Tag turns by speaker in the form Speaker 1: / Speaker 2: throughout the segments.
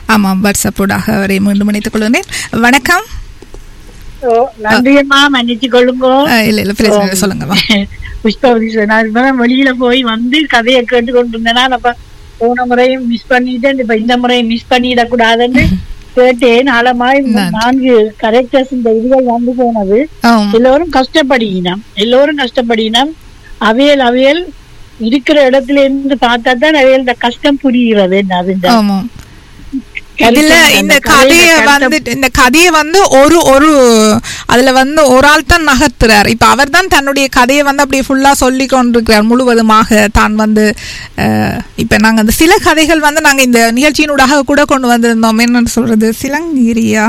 Speaker 1: ஆமாம் வாட்ஸ்அப்போடாக அவரை மீண்டும் இணைத்துக் கொள்கிறேன் வணக்கம்
Speaker 2: ஓ, நன்றியம்மா மன்னிச்சு கொள்ளுங்க
Speaker 1: அஹ், இல்ல இல்ல பிரச்சனை இல்லை, சொல்லுங்கம்மா
Speaker 2: புஷ்பவதி சார், நான் இப்பதான் வெளியில போய் வந்து கதையை கேட்டு கொண்டு இருந்தேனா அப்ப போன முறையும் மிஸ் பண்ணிட்டேன் இப்ப இந்த முறையும் மிஸ் பண்ணிடக் கூடாதுன்னு கேட்டேன் ஆழமாய்
Speaker 1: நன்றி.
Speaker 2: நான்கு கரெக்டர்ஸ் இந்த இதுகள் வந்து போனது
Speaker 1: ஆம்.
Speaker 2: எல்லோரும் கஷ்டப்படுகினோம் எல்லோரும் கஷ்டப்படுகினோம் அவையல் அவையல் இருக்கிற இடத்துல இருந்து பார்த்தா தான் அவையல் இந்த கஷ்டம் புரிகிறது என்ன அதுன்ற
Speaker 1: ஆமாம்
Speaker 2: கருத்து,
Speaker 1: இதுல
Speaker 2: அந்த
Speaker 1: இந்த
Speaker 2: கதையில
Speaker 1: கதையை
Speaker 2: கருத்தை
Speaker 1: வந்துட்டு இந்த கதையை வந்து ஒரு ஒரு அதுல வந்து ஒரு ஆள் தான் நகர்த்துறார் இப்ப அவர் தான் தன்னுடைய கதையை வந்து அப்படியே ஃபுல்லா சொல்லி கொண்டிருக்கிறார் முழுவதுமாக தான் வந்து அஹ், இப்ப நாங்க அந்த சில கதைகள் வந்து நாங்க இந்த நிகழ்ச்சியினூடாக கூட கொண்டு வந்திருந்தோம் என்னன்னு சொல்றது சிலங்கிரியா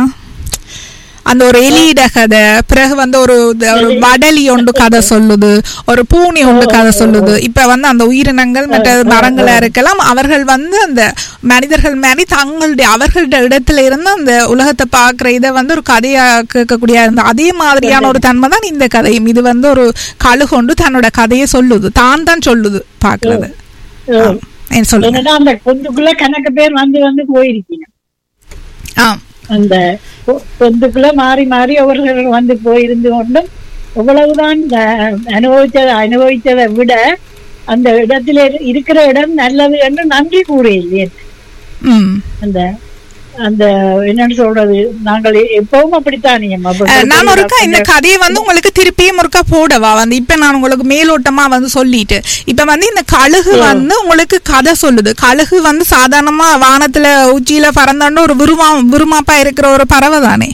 Speaker 1: அந்த ஒரு எலியிட கதை பிறகு வந்து ஒரு ஒரு வடலி ஒன்று கதை சொல்லுது ஒரு பூனி ஒன்று கதை சொல்லுது இப்ப வந்து அந்த உயிரினங்கள் மற்ற மரங்களா இருக்கலாம் அவர்கள் வந்து அந்த மனிதர்கள் மாதிரி தங்களுடைய அவர்களுடைய இடத்துல இருந்து அந்த உலகத்தை பார்க்குற இதை வந்து ஒரு கதையா கேட்கக்கூடிய இருந்த அதே மாதிரியான ஒரு தன்மை தான் இந்த கதையும் இது வந்து ஒரு கழுகொண்டு தன்னோட கதையை சொல்லுது தான் தான் சொல்லுது பார்க்கறது
Speaker 2: ஓ,
Speaker 1: என்ன சொல்லுங்க
Speaker 2: என்னடா அந்த பொந்துக்குள்ள கணக்கு பேர் வந்து வந்து போயிருக்கீங்க
Speaker 1: ஆ
Speaker 2: அந்த பொ- பொந்துக்குள்ள மாறி மாறி அவர்கள் வந்து போயிருந்து கொண்டும் எவ்வளவுதான் இந்த அனுபவிச்சதை அனுபவிச்சதை விட அந்த இடத்துல இரு- இருக்கிற இடம் நல்லது என்று நன்றி கூறியேன்
Speaker 1: ம்
Speaker 2: அந்த அந்த என்னன்னு சொல்றது நாங்கள் எப்பவும் அப்படித்தானே அம்மா. இப்ப
Speaker 1: அஹ், நான் ஒருக்கா இந்த கதையை வந்து உங்களுக்கு திருப்பியும் ஒருக்கா போடவா வந்து இப்ப நான் உங்களுக்கு மேலோட்டமா வந்து சொல்லிட்டு இப்ப வந்து இந்த கழுகு வந்து உங்களுக்கு கதை சொல்லுது கழுகு வந்து சாதாரணமா வானத்துல உச்சியில பறந்தாண்டு ஒரு விருமா விருமாப்பா இருக்கிற ஒரு பறவை தானே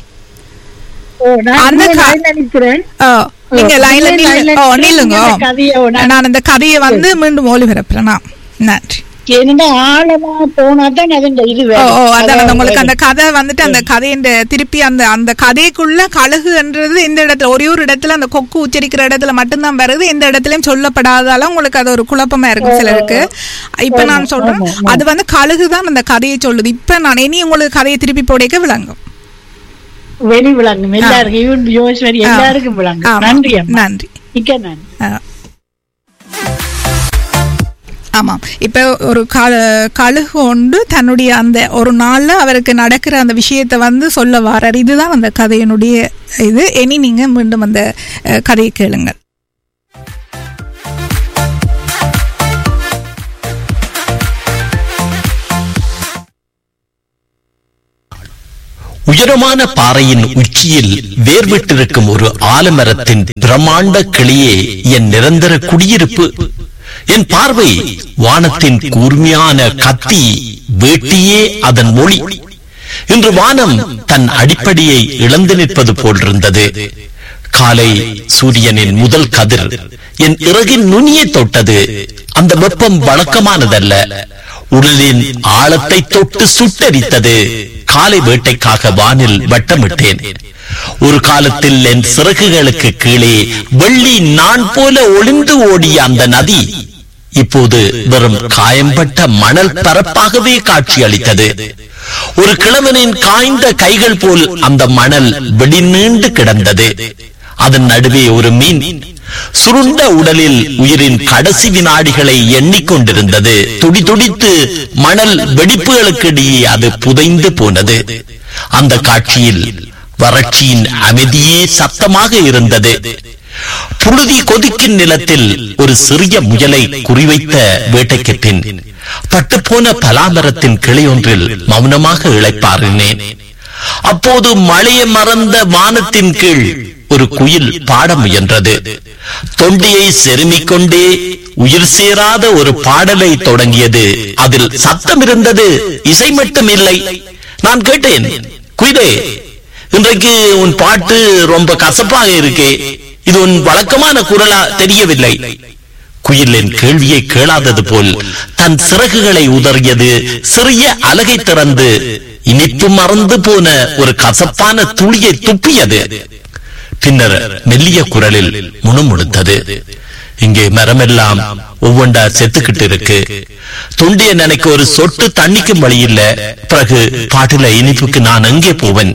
Speaker 2: ஓ, நான்
Speaker 1: அந்த
Speaker 2: இங்கே
Speaker 1: க-
Speaker 2: line ல நிக்கிறேன்.
Speaker 1: ஓ, நீங்க
Speaker 2: ஓ,
Speaker 1: லைன்ல
Speaker 2: line ல
Speaker 1: நில்லு ஓ
Speaker 2: நிக்கிறேன்.
Speaker 1: நில்லுங்க
Speaker 2: இந்த கதையை
Speaker 1: ஓ.
Speaker 2: நான்
Speaker 1: நான் இந்த கதையை வந்து மீண்டும் ஒளிபரப்புறேன் நான். நன்றி
Speaker 2: என்னடா ஆழமா போனா தான் அது இந்த இது
Speaker 1: ஓ
Speaker 2: வேணும்.
Speaker 1: ஓ அதான்
Speaker 2: அதாவது
Speaker 1: உங்களுக்கு அந்த கதை வந்துட்டு அந்த கதையின் திருப்பி அந்த அந்த கதைக்குள்ள கழுகுன்றது எந்த இடத்துல ஒரே ஒரு இடத்துல அந்த கொக்கு உச்சரிக்கிற இடத்துல மட்டும்தான் வருது எந்த இடத்துலயும் சொல்லப்படாதால உங்களுக்கு அது ஒரு குழப்பமா இருக்கும் சிலருக்கு இப்ப நான் சொல்றேன் அது வந்து கழுகு தான் அந்த கதையை சொல்லுது இப்ப நான் இனி உங்களுக்கு கதையை திருப்பி போடைக்க விளங்கும்
Speaker 2: வெளி விளங்கும் எல்லாருக்கும் ஈவன் யோஸ்வரி எல்லாருக்கும் விளங்கும்
Speaker 1: ஆமா.
Speaker 2: நன்றி அம்மா
Speaker 1: நன்றி
Speaker 2: மிக்க நன்றி
Speaker 1: ஆ. ஆமாம் இப்போ ஒரு கழு கழுகு ஒன்று தன்னுடைய அந்த ஒரு நாளில் அவருக்கு நடக்கிற அந்த விஷயத்தை வந்து சொல்ல வாரார் இதுதான் அந்த கதையினுடைய இது இனி நீங்கள் மீண்டும் அந்த அஹ், கதையை கேளுங்கள்
Speaker 3: உயரமான பாறையின் உச்சியில் வேர்விட்டிருக்கும் ஒரு ஆலமரத்தின் பிரம்மாண்ட கிளியே என் நிரந்தர குடியிருப்பு என் பார்வை வானத்தின் கூர்மையான கத்தி வேட்டியே அதன் மொழி இன்று வானம் தன் அடிப்படையை இழந்து நிற்பது போலிருந்தது காலை சூரியனின் முதல் கதிர் என் இறகின் நுனியை தொட்டது அந்த வெப்பம் வழக்கமானதல்ல உடலின் ஆழத்தை தொட்டு சுட்டரித்தது காலை வேட்டைக்காக வானில் வட்டமிட்டேன் ஒரு காலத்தில் என் சிறகுகளுக்கு கீழே வெள்ளி நான் போல ஒளிந்து ஓடிய அந்த நதி இப்போது வெறும் காயம்பட்ட மணல் பரப்பாகவே காட்சியளித்தது ஒரு கிழவனின் காய்ந்த கைகள் போல் அந்த மணல் வெடிநீண்டு கிடந்தது அதன் நடுவே ஒரு மீன் சுருண்ட உடலில் உயிரின் கடைசி வினாடிகளை எண்ணிக்கொண்டிருந்தது துடி துடித்து மணல் வெடிப்புகளுக்கிடையே அது புதைந்து போனது அந்த காட்சியில் வறட்சியின் அமைதியே சத்தமாக இருந்தது புழுதி கொதிக்கும் நிலத்தில் ஒரு சிறிய முயலை குறிவைத்த வேட்டைக்கு பின் பட்டுப்போன பலாமரத்தின் கிளை ஒன்றில் மௌனமாக இழைப்பாரினேன் அப்போது மழையை மறந்த வானத்தின் கீழ் ஒரு குயில் பாட முயன்றது தொண்டியை செருமிக் கொண்டே உயிர் சேராத ஒரு பாடலை தொடங்கியது அதில் சத்தம் இருந்தது இசை மட்டும் இல்லை நான் கேட்டேன் குயிலே இன்றைக்கு உன் பாட்டு ரொம்ப கசப்பாக இருக்கே இது உன் வழக்கமான குரலா தெரியவில்லை குயில் என் கேள்வியை கேளாதது போல் தன் சிறகுகளை உதறியது சிறிய அலகை திறந்து இனிப்பு மறந்து போன ஒரு கசப்பான துளியை துப்பியது பின்னர் மெல்லிய குரலில் முணுமுணுத்தது இங்கே மரமெல்லாம் ஒவ்வொன்றா செத்துக்கிட்டு இருக்கு தொண்டிய நினைக்க ஒரு சொட்டு தண்ணிக்கும் வழி இல்ல பிறகு பாட்டுல இனிப்புக்கு நான் எங்கே போவேன்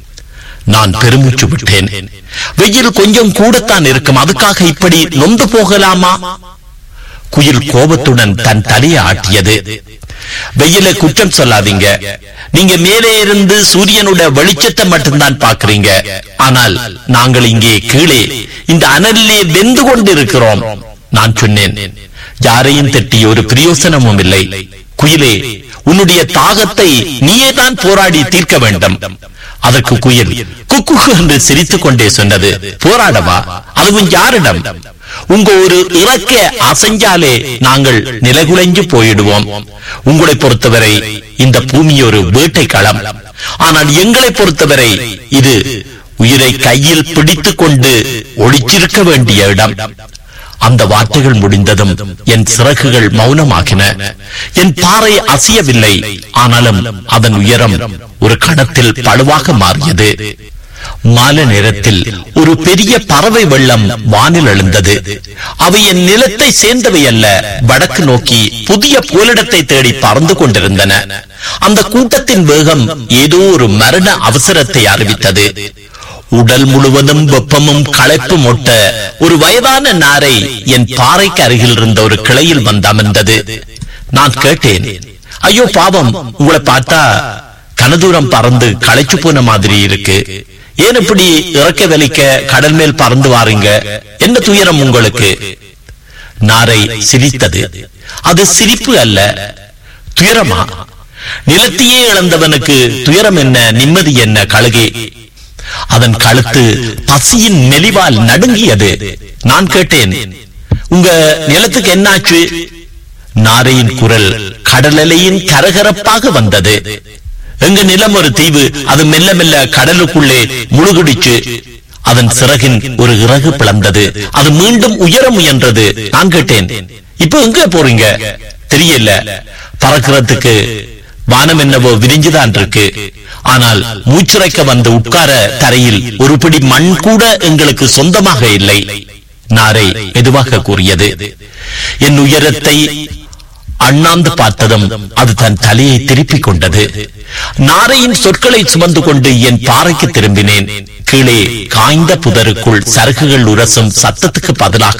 Speaker 3: நான் பெருமூச்சு விட்டேன் வெயில் கொஞ்சம் கூடத்தான் இருக்கும் அதுக்காக இப்படி நொந்து போகலாமா குயில் கோபத்துடன் தன் தலையை ஆட்டியது வெயில குற்றம் சொல்லாதீங்க நீங்க மேலே இருந்து சூரியனோட வெளிச்சத்தை மட்டும்தான் பாக்குறீங்க ஆனால் நாங்கள் இங்கே கீழே இந்த அனலிலே வெந்து கொண்டிருக்கிறோம் நான் சொன்னேன் யாரையும் தட்டி ஒரு பிரயோசனமும் இல்லை குயிலே உன்னுடைய தாகத்தை நீயே தான் போராடி தீர்க்க வேண்டும் அதற்கு குயில் குக்கு என்று சிரித்துக் கொண்டே சொன்னது போராடவா அதுவும் யாரிடம் உங்க ஒரு இறக்க அசைஞ்சாலே நாங்கள் நிலகுலைஞ்சு போயிடுவோம் உங்களை பொறுத்தவரை இந்த பூமி ஒரு வேட்டை களம் ஆனால் எங்களை பொறுத்தவரை இது உயிரை கையில் பிடித்துக் கொண்டு ஒளிச்சிருக்க வேண்டிய இடம் அந்த வார்த்தைகள் முடிந்ததும் என் சிறகுகள் மௌனமாகின என் பாறை அசையவில்லை ஆனாலும் அதன் உயரம் ஒரு கணத்தில் பழுவாக மாறியது மாலை நேரத்தில் ஒரு பெரிய பறவை வெள்ளம் வானில் எழுந்தது அவை என் நிலத்தை சேர்ந்தவை அல்ல வடக்கு நோக்கி புதிய புகலிடத்தை தேடி பறந்து கொண்டிருந்தன அந்த கூட்டத்தின் வேகம் ஏதோ ஒரு மரண அவசரத்தை அறிவித்தது உடல் முழுவதும் வெப்பமும் களைப்பும் ஒட்ட ஒரு வயதான நாரை என் பாறைக்கு அருகில் இருந்த ஒரு கிளையில் வந்து அமர்ந்தது நான் கேட்டேன் ஐயோ பாவம் உங்களை பார்த்தா கனதூரம் பறந்து களைச்சு போன மாதிரி இருக்கு ஏன் இப்படி இறக்க வலிக்க கடல் மேல் பறந்து வாரீங்க என்ன துயரம் உங்களுக்கு நாரை சிரித்தது அது சிரிப்பு அல்ல துயரமா நிலத்தையே இழந்தவனுக்கு துயரம் என்ன நிம்மதி என்ன கழுகே அதன் கழுத்து பசியின் மெலிவால் நடுங்கியது நான் கேட்டேன் உங்க நிலத்துக்கு என்னாச்சு நாரையின் குரல் கடலலையின் கரகரப்பாக வந்தது எங்க நிலம் ஒரு தீவு அது மெல்ல மெல்ல கடலுக்குள்ளே முழுகுடிச்சு அதன் சிறகின் ஒரு இறகு பிளந்தது அது மீண்டும் உயர முயன்றது நான் கேட்டேன் இப்ப எங்க போறீங்க தெரியல பறக்கிறதுக்கு வானம் என்னவோ விரிஞ்சுதான் இருக்கு ஆனால் மூச்சுரைக்க வந்து உட்கார தரையில் ஒரு பிடி மண் கூட எங்களுக்கு சொந்தமாக இல்லை நாரை மெதுவாக கூறியது என் உயரத்தை அண்ணாந்து பார்த்ததும் அது தன் தலையை திருப்பிக் கொண்டது நாரையின் சொற்களை சுமந்து கொண்டு என் பாறைக்கு திரும்பினேன் கீழே காய்ந்த புதருக்குள் சரகுகள் உரசும் சத்தத்துக்கு பதிலாக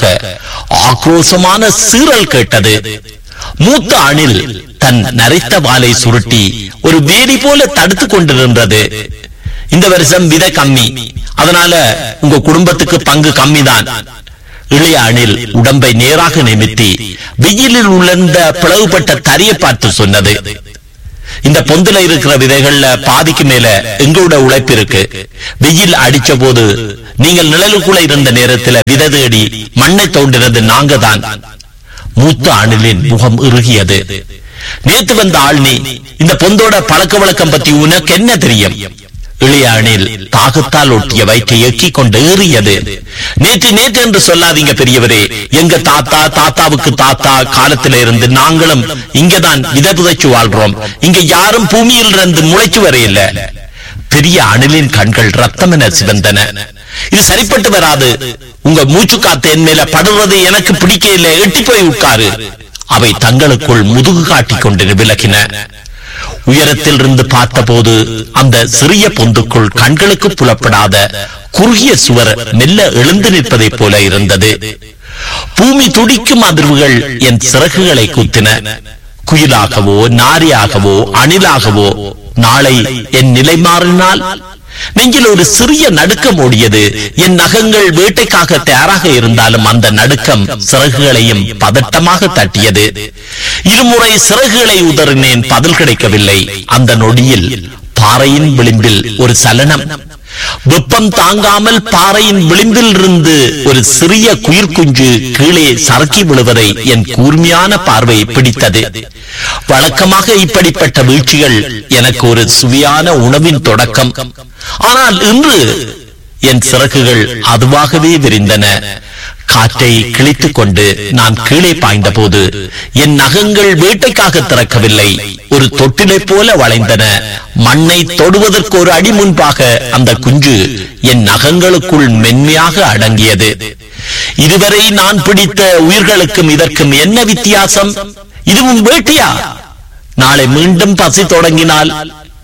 Speaker 3: ஆக்ரோசமான சீறல் கேட்டது மூத்த அணில் தன் நரைத்த வாலை சுருட்டி ஒரு வேலி போல தடுத்து கொண்டிருந்தது இந்த வருஷம் விதை கம்மி அதனால உங்க குடும்பத்துக்கு பங்கு கம்மிதான் இளைய அணில் உடம்பை நேராக நிமித்தி வெயிலில் உழந்த பிளவுபட்ட தறியை பார்த்து சொன்னது இந்த பொந்துல இருக்கிற விதைகள்ல பாதிக்கு மேல எங்களோட உழைப்பு இருக்கு வெயில் அடிச்ச போது நீங்கள் நிழலுக்குள்ள இருந்த நேரத்துல விதை தேடி மண்ணை தோண்டினது நாங்க தான் மூத்த அணிலின் முகம் இறுகியது நேத்து வந்த ஆள் நீ இந்த பொந்தோட பழக்க வழக்கம் பத்தி உனக்கு என்ன தெரியும் இளைய அணில் தாகத்தால் ஒட்டிய வயிற்றை எக்கிக் கொண்டு ஏறியது நேற்று நேற்று என்று சொல்லாதீங்க பெரியவரே எங்க தாத்தா தாத்தாவுக்கு தாத்தா காலத்தில இருந்து நாங்களும் இங்கதான் விதை புதைச்சு வாழ்றோம் இங்க யாரும் பூமியில் இருந்து முளைச்சு வரையில பெரிய அணிலின் கண்கள் ரத்தம் என சிவந்தன இது சரிப்பட்டு வராது உங்க மூச்சு காத்து என் மேல படுறது எனக்கு பிடிக்க இல்லை எட்டி போய் உட்காரு அவை தங்களுக்குள் முதுகு காட்டிக் கொண்டு விலகின உயரத்தில் இருந்து பார்த்தபோது அந்த சிறிய பொந்துக்குள் கண்களுக்கு புலப்படாத குறுகிய சுவர் மெல்ல எழுந்து நிற்பதைப் போல இருந்தது பூமி துடிக்கும் அதிர்வுகள் என் சிறகுகளை குத்தின குயிலாகவோ நாரியாகவோ அணிலாகவோ நாளை என் நிலை மாறினால் நெஞ்சில் ஒரு சிறிய நடுக்கம் ஓடியது என் நகங்கள் வேட்டைக்காக தயாராக இருந்தாலும் அந்த நடுக்கம் சிறகுகளையும் பதட்டமாக தட்டியது இருமுறை சிறகுகளை உதறினேன் பதில் கிடைக்கவில்லை அந்த நொடியில் பாறையின் விளிம்பில் ஒரு சலனம் வெப்பம் தாங்காமல் பாறையின் விளிம்பில் இருந்து ஒரு சிறிய குயிர் குஞ்சு கீழே சறுக்கி விழுவதை என் கூர்மையான பார்வை பிடித்தது வழக்கமாக இப்படிப்பட்ட வீழ்ச்சிகள் எனக்கு ஒரு சுவையான உணவின் தொடக்கம் ஆனால் இன்று என் சிறகுகள் அதுவாகவே விரிந்தன காற்றை கிழித்துக் கொண்டு நான் கீழே பாய்ந்த போது என் நகங்கள் வேட்டைக்காக திறக்கவில்லை ஒரு தொட்டிலை போல வளைந்தன மண்ணை தொடுவதற்கு ஒரு அடி முன்பாக அந்த குஞ்சு என் நகங்களுக்குள் மென்மையாக அடங்கியது இதுவரை நான் பிடித்த உயிர்களுக்கும் இதற்கும் என்ன வித்தியாசம் இதுவும் வேட்டையா நாளை மீண்டும் பசி தொடங்கினால்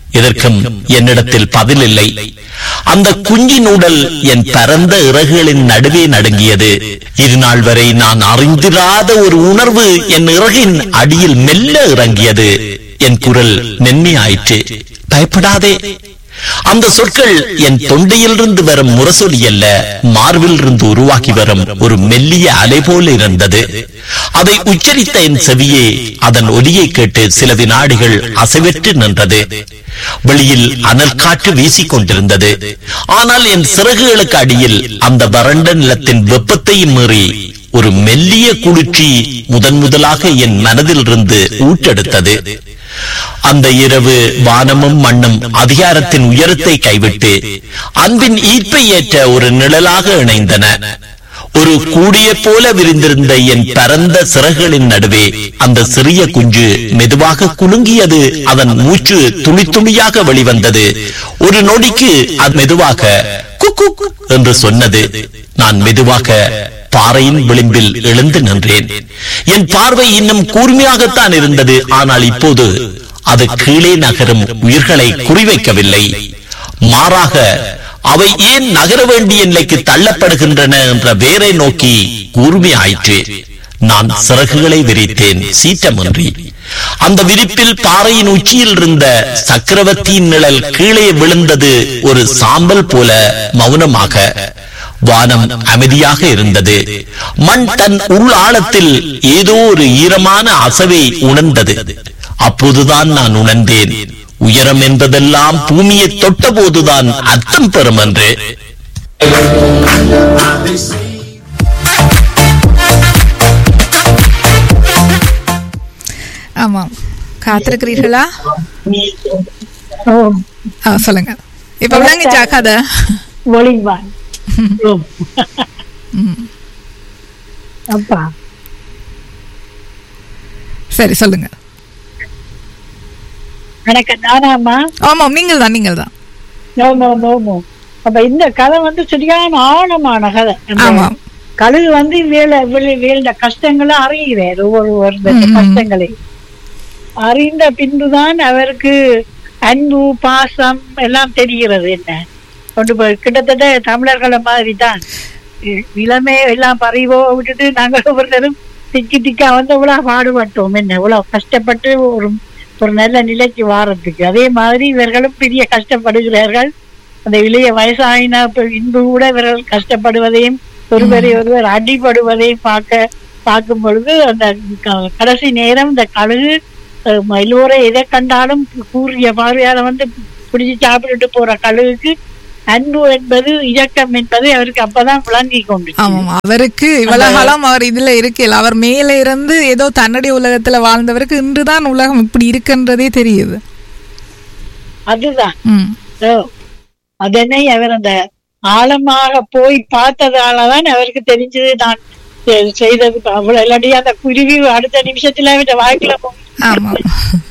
Speaker 3: இதற்கும் என்னிடத்தில் பதில் இல்லை அந்த குஞ்சின் உடல் என் பரந்த இறகுகளின் நடுவே நடுங்கியது இது நாள் வரை நான் அறிந்திராத ஒரு உணர்வு என் இறகின் அடியில் மெல்ல இறங்கியது என் குரல் மென்மையாயிற்று பயப்படாதே அந்த சொற்கள் என் தொண்டையிலிருந்து வரும் முரசொலி அல்ல மார்பில் இருந்து உருவாக்கி வரும் ஒரு மெல்லிய அலை போல இருந்தது அதை உச்சரித்த என் செவியே அதன் ஒலியை கேட்டு சில வினாடிகள் அசைவற்று நின்றது வெளியில் அனல் காற்று வீசிக் கொண்டிருந்தது ஆனால் என் சிறகுகளுக்கு அடியில் அந்த வறண்ட நிலத்தின் வெப்பத்தையும் மீறி ஒரு மெல்லிய குளிர்ச்சி முதன் முதலாக என் மனதில் இருந்து ஊற்றெடுத்தது அந்த இரவு வானமும் மண்ணும் அதிகாரத்தின் உயரத்தை கைவிட்டு அன்பின் ஈர்ப்பை ஏற்ற ஒரு நிழலாக இணைந்தன ஒரு கூடிய போல விரிந்திருந்த என் பரந்த சிறகுகளின் நடுவே அந்த சிறிய குஞ்சு மெதுவாக குலுங்கியது அதன் மூச்சு துளி துளியாக வெளிவந்தது ஒரு நொடிக்கு அது மெதுவாக குக்கு என்று சொன்னது நான் மெதுவாக பாறையின் விளிம்பில் எழுந்து நின்றேன் என் பார்வை இன்னும் கூர்மையாகத்தான் இருந்தது ஆனால் இப்போது அது கீழே நகரும் உயிர்களை குறிவைக்கவில்லை மாறாக அவை ஏன் நகர வேண்டிய நிலைக்கு தள்ளப்படுகின்றன என்ற வேரை நோக்கி கூர்மையாயிற்று நான் சிறகுகளை விரித்தேன் சீற்றமின்றி அந்த விரிப்பில் பாறையின் உச்சியில் இருந்த சக்கரவர்த்தியின் நிழல் கீழே விழுந்தது ஒரு சாம்பல் போல மௌனமாக வானம் அமைதியாக இருந்தது மண் தன் உள் ஆழத்தில் ஏதோ ஒரு ஈரமான அசவை உணர்ந்தது அப்போதுதான் நான் உணர்ந்தேன் உயரம் என்பதெல்லாம் பூமியை தொட்ட போதுதான் அர்த்தம் பெறும் என்று
Speaker 1: ஆமாம் காத்திருக்கிறீர்களா
Speaker 2: ஓ
Speaker 1: ஆ, சொல்லுங்க இப்ப விளங்கிச்சா கதை
Speaker 2: ஒளிவான் ஓ. அப்பா
Speaker 1: சரி சொல்லுங்க
Speaker 2: எனக்கு நானாமா
Speaker 1: ஆமாம் நீங்கள் தான் நீங்கள் தான்
Speaker 2: நோ நோ நோ நோ அப்ப இந்த கதை வந்து சரியான ஆழமான கதை அந்த
Speaker 1: ஆமாம்
Speaker 2: கழுகு வந்து வேலை வேலை வேண்ட கஷ்டங்களை அறிகிறார் ஒவ்வொரு ஒரு கஷ்டங்களை அறிந்த பின்புதான் அவருக்கு அன்பு பாசம் எல்லாம் தெரிகிறது என்ன கொண்டு போய் கிட்டத்தட்ட தமிழர்களை மாதிரி தான் இ- இளமே எல்லாம் பறிவோ விட்டுட்டு நாங்கள் ஒவ்வொருத்தரும் திக்கி திக்கா வந்து இவ்வளவு பாடுபட்டோம் என்ன இவ்வளவு கஷ்டப்பட்டு ஒரு ஒரு நல்ல நிலைக்கு வாரத்துக்கு அதே மாதிரி இவர்களும் பெரிய கஷ்டப்படுகிறார்கள் அந்த இளைய வயசாயின ப- இன்பு கூட இவர்கள் கஷ்டப்படுவதையும் ஒருவரை ஒருவர் அடிபடுவதையும் பார்க்க பார்க்கும் பொழுது அந்த க- கடைசி நேரம் இந்த கழுகு அஹ், எல்லோரும் எதை கண்டாலும் கூறிய பார்வையால வந்து பிடிச்சு சாப்பிட்டுட்டு போற கழுகுக்கு அன்பு என்பது இரக்கம் என்பது அவருக்கு அப்பதான் விளங்கி கொண்டு
Speaker 1: ஆமாம் அவருக்கு இவ்வளவு காலம் அவர் இதுல இருக்கல அவர் மேல இருந்து ஏதோ தன்னுடைய உலகத்துல வாழ்ந்தவருக்கு இன்றுதான் உலகம் இப்படி இருக்குன்றதே தெரியுது
Speaker 2: அதுதான்
Speaker 1: ம்
Speaker 2: ஓ, அதனை அவர் அந்த ஆழமாக போய் பார்த்ததாலதான் அவருக்கு தெரிஞ்சது நான் செ- செய்தது அவ்வளவு இல்லாட்டி அந்த குருவி அடுத்த நிமிஷத்துல அவருடைய வாழ்க்கையில போ-
Speaker 1: ஆமாம்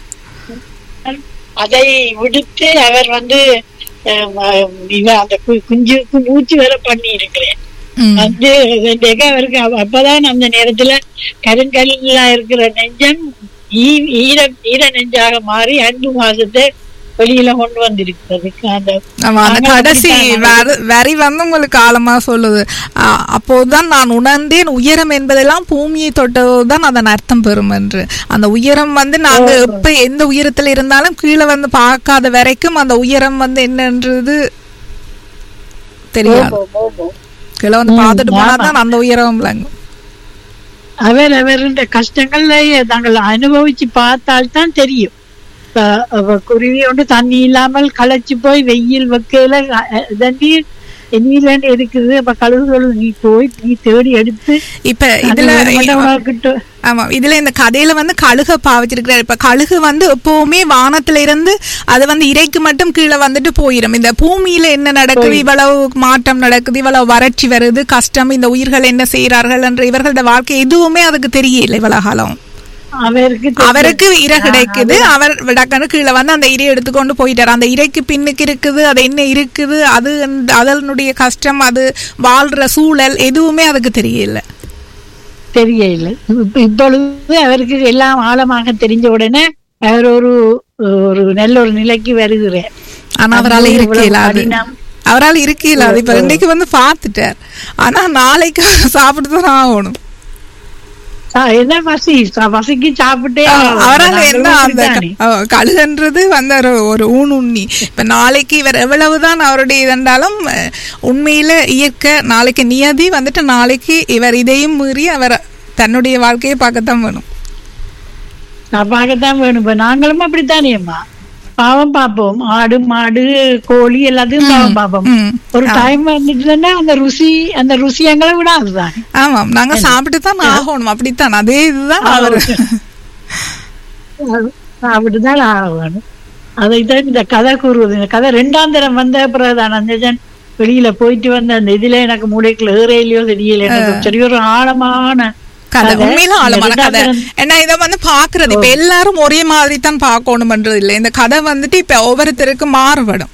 Speaker 2: அதை விடுத்து அவர் வந்து அஹ், அஹ், இவ- அந்த கு- குஞ்சுக்கு மூச்சு வேற பண்ணி இருக்கிறேன்
Speaker 1: ம்
Speaker 2: வந்து வெண்டைக்கா அவருக்கு அப்ப- அப்பதான் அந்த நேரத்துல கருங்கல்ல இருக்கிற நெஞ்சம் ஈ- ஈர ஈர நெஞ்சாக மாறி அன்பு மாசத்தை வெளியில கொண்டு வந்திருக்கிறது அந்த
Speaker 1: ஆமா அந்த
Speaker 2: நாங்க
Speaker 1: கடைசி
Speaker 2: அப்படித்தான்
Speaker 1: வரி வரி வந்து உங்களுக்கு ஆழமா சொல்லுது ஆ, அப்போதுதான் நான் உணர்ந்தேன் உயரம் என்பதெல்லாம் பூமியை தொட்டதுதான் அதன் அர்த்தம் பெறும் என்று அந்த உயரம் வந்து நாங்க எப்ப எந்த உயரத்துல இருந்தாலும் கீழே வந்து பார்க்காத வரைக்கும் அந்த உயரம் வந்து என்னன்றது தெரியாது
Speaker 2: ஓ, ஓ, ஓ.
Speaker 1: கீழே வந்து
Speaker 2: ம்,
Speaker 1: பார்த்துட்டு
Speaker 2: ஆமா.
Speaker 1: போனாதான் அந்த உயரம் விளங்கும்
Speaker 2: அவர் அவருடைய கஷ்டங்களை நாங்கள் அனுபவிச்சு பார்த்தால்தான் தெரியும் இப்ப, அவ குருவி ஒன்று தண்ணி இல்லாமல் களைச்சு போய் வெயில் வைக்கையில தண்ணி நீலண்டு இருக்குது அப்ப கழுகுகள் நீ போய் நீ தேடி எடுத்து
Speaker 1: இப்ப இதுல
Speaker 2: கிட்ட
Speaker 1: ஆமா இதுல இந்த கதையில வந்து கழுக பாவிச்சிருக்கிறார் இப்ப கழுகு வந்து எப்பவுமே வானத்துல இருந்து அது வந்து இறைக்கு மட்டும் கீழே வந்துட்டு போயிடும் இந்த பூமியில என்ன நடக்குது இவ்வளவு மாற்றம் நடக்குது இவ்வளவு வறட்சி வருது கஷ்டம் இந்த உயிர்கள் என்ன செய்யறார்கள் என்ற இவர்களோட வாழ்க்கை எதுவுமே அதுக்கு தெரியல இவ்வளவு காலம்
Speaker 2: அவருக்கு தெரியும்.
Speaker 1: அவருக்கு இரை கிடைக்குது அவர் விடக்கன்னு கீழே வந்து அந்த இரையை எடுத்துக்கொண்டு போயிட்டார் அந்த இறைக்கு பின்னுக்கு இருக்குது அது என்ன இருக்குது அது அந்த- அதனுடைய கஷ்டம் அது வாழ்ற சூழல் எதுவுமே அதுக்கு தெரியல
Speaker 2: தெரியல இப்ப இப்பொழுது அவருக்கு எல்லாம் ஆழமாக தெரிஞ்ச உடனே அவர் ஒரு ஒரு நல்ல ஒரு நிலைக்கு வருகிறேன்
Speaker 1: ஆனா அவரால்
Speaker 2: அது
Speaker 1: இருக்க
Speaker 2: இவ்வளவு
Speaker 1: இயலாது
Speaker 2: கடினம்.
Speaker 1: அவரால் இருக்க இயலாது இப்ப இன்னைக்கு வந்து பார்த்துட்டார் ஆனா நாளைக்கு சாப்பிட்டு தான் ஆகணும்
Speaker 2: ஆ, என்ன பசி சா- பசிக்கு சாப்பிட்டே ஆகணும்.
Speaker 1: அவரால்
Speaker 2: நாங்களும்
Speaker 1: என்ன அந்த
Speaker 2: அப்படித்தானே.
Speaker 1: க- அஹ் கழுகுன்றது வந்து ஒரு ஒரு ஊனுண்ணி இப்ப நாளைக்கு இவர் எவ்வளவுதான் அவருடைய இதென்றாலும் அஹ், உண்மையில இயற்கை நாளைக்கு நியதி வந்துட்டு நாளைக்கு இவர் இதையும் மீறி அவர் தன்னுடைய வாழ்க்கையை பார்க்கத்தான் வேணும்
Speaker 2: நான் பார்க்கத்தான் வேணும் இப்ப நாங்களும் அப்படித்தானேம்மா பாவம் பார்ப்போம் ஆடு மாடு கோழி எல்லாத்தையும் பாவம் பார்ப்போம்
Speaker 1: ம்.
Speaker 2: ஒரு டைம் வந்துட்டுன்னா அந்த ருசி அந்த ருசி எங்களை விடாதுதான்
Speaker 1: ஆமாம் நாங்க சாப்பிட்டு தான் ஆகணும் அப்படித்தான் அதே இதுதான் அவர்
Speaker 2: அப்படிதான் ஆகணும் அதைத்தான் இந்த கதை கூறுவது இந்த கதை ரெண்டாம் தரம் வந்த பிறகுதான் அந்த ஜன் வெளியில போயிட்டு வந்த அந்த இதுல எனக்கு மூளைக்குள்ள ஏறையிலையோ தெரியல எனக்கு சரி ஒரு ஆழமான
Speaker 1: கதை
Speaker 2: கதை.
Speaker 1: உண்மையில ஆழமான
Speaker 2: இந்த
Speaker 1: கதை
Speaker 2: ரெண்டாம்
Speaker 1: ஏன்னா இதை வந்து பாக்குறது இப்ப எல்லாரும் ஒரே மாதிரி தான் பார்க்கணும்ன்றது இல்லை இந்த கதை வந்துட்டு இப்ப ஒவ்வொருத்தருக்கும் மாறுபடும்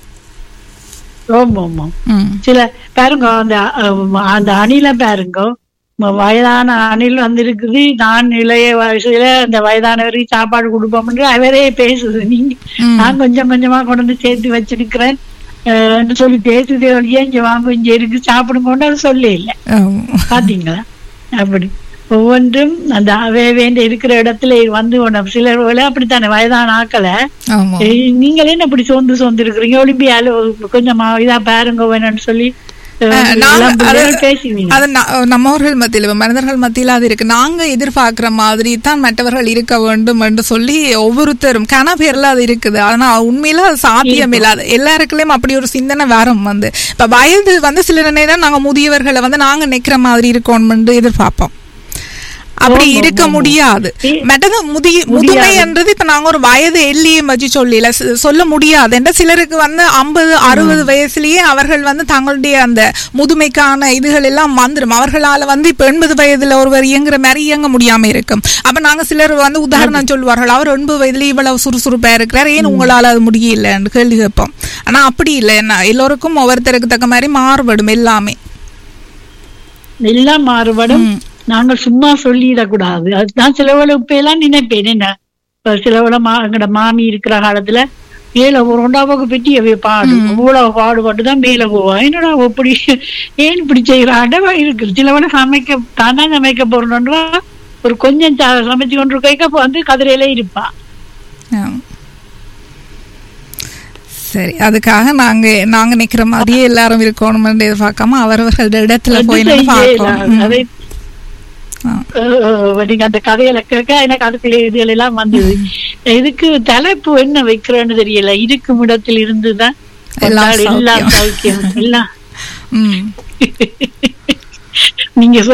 Speaker 2: ஆமா ஆமா
Speaker 1: ம்.
Speaker 2: சில பாருங்க அந்த அஹ், அந்த அணில பாருங்க ம- வயதான அணில் வந்திருக்குது நான் இளைய வயசுல அந்த வயதானவருக்கு சாப்பாடு கொடுப்போம்னு அவரே பேசுது நீங்க
Speaker 1: ம்.
Speaker 2: நான் கொஞ்சம் கொஞ்சமா கொண்டு வந்து சேர்த்து வச்சிருக்கிறேன் அஹ், ன்னு சொல்லி பேசுதே ஒழிய இங்க வாங்க இங்க இருக்கு சாப்பிடுங்கன்னு அது சொல்ல இல்ல
Speaker 1: ஆம்.
Speaker 2: பாத்தீங்களா அப்படி ஒவ்வொன்றும் அந்த அவேவேண்ட இருக்கிற இடத்துல வந்து உன- சிலர் போல அப்படித்தானே வயதான ஆக்களை
Speaker 1: ஆமா
Speaker 2: ஏய், நீங்களே என்ன இப்படி சோர்ந்து சோர்ந்து இருக்கிறீங்க ஒலிம்பியால கொஞ்சம் இதா பாருங்க வேணும்னு சொல்லி அஹ்,
Speaker 1: அஹ், நாங்க
Speaker 2: எல்லாம்
Speaker 1: அது-
Speaker 2: பிள்ளைகள் பேசுவீங்க
Speaker 1: அது ந- நம்மவர்கள் மத்தியில் மனிதர்கள் மத்தியில் அது இருக்கு நாங்க எதிர்பார்க்கிற மாதிரி தான் மற்றவர்கள் இருக்க வேண்டும் என்று சொல்லி ஒவ்வொருத்தரும் கன பேர்ல அது இருக்குது ஆனா உண்மையில அது சாத்தியம் இல்லாத எல்லாருக்குள்ளயும் அப்படி ஒரு சிந்தனை வரும் வந்து இப்ப வயது வந்து சில நேரம் நாங்க முதியவர்களை வந்து நாங்க நிக்கிற மாதிரி இருக்கணும் எதிர்பார்ப்போம் அப்படி
Speaker 2: ஆமா,
Speaker 1: இருக்க
Speaker 2: ஆமா.
Speaker 1: முடியாது
Speaker 2: இ-
Speaker 1: மற்றது முதிய முதுமை என்றது இப்ப நாங்க ஒரு வயது எல்லையை வச்சு சொல்லல சி- சொல்ல முடியாது என்ற சிலருக்கு வந்து ஐம்பது அறுபது வயசுலயே அவர்கள் வந்து தங்களுடைய அந்த முதுமைக்கான இதுகள் எல்லாம் வந்துடும் அவர்களால வந்து இப்ப எண்பது வயதுல ஒருவர் இயங்குற மாதிரி இயங்க முடியாம இருக்கும் அப்ப நாங்க சிலர் வந்து உதாரணம் சொல்லுவார்கள் அவர் எண்பது வயதுல இவ்வளவு சுறுசுறுப்பா இருக்கிறார் ஏன் உங்களால அது முடியலன்னு கேள்வி கேட்போம் ஆனா அப்படி இல்லை என்ன எல்லோருக்கும் ஒவ்வொருத்தருக்கு தக்க மாதிரி மாறுபடும் எல்லாமே
Speaker 2: எல்லாம் மாறுபடும்
Speaker 1: ம்.
Speaker 2: நாங்கள் சும்மா சொல்லிடக்கூடாது அதுதான் சிலவள இப்ப எல்லாம் நினைப்பேன் என்ன இப்ப சிலவள மா எங்கட மாமி இருக்கிற காலத்துல மேல ஒரு ஒன்றாவுக்கு பெட்டி அவைய பாடு இவ்வளவு பாடுபட்டு தான் மேல போவா என்னடா அவ இப்படி ஏன் இப்படி செய்யறாண்ட இருக்கு சிலவள சமைக்க தானே சமைக்க போறோம்ன்றா ஒரு கொஞ்சம் ச- சமைச்சு கொண்டு கைக்க வந்து கதிரையில இருப்பா
Speaker 1: ஆம். சரி அதுக்காக நாங்க நாங்க நிக்கிற மாதிரியே எல்லாரும் இருக்கணும்னு எதிர்பார்க்காம அவரவர்கள் இடத்துல
Speaker 2: அது
Speaker 1: போய் நம்ம
Speaker 2: செய்யல.
Speaker 1: பார்க்கணும்
Speaker 2: அதை
Speaker 1: ம். ஆ.
Speaker 2: அஹ் நீங்க அந்த கதையில கேட்க எனக்கு அதுக்குள்ள இதுகள் எல்லாம் வந்தது இதுக்கு தலைப்பு என்ன வைக்கிறேன்னு தெரியல இருக்கும் இடத்தில் இருந்துதான்
Speaker 1: எல்லாம்
Speaker 2: எல்லாம்
Speaker 1: சௌக்கியம்.
Speaker 2: சௌக்கியம் எல்லாம்
Speaker 1: ம்
Speaker 2: நீங்க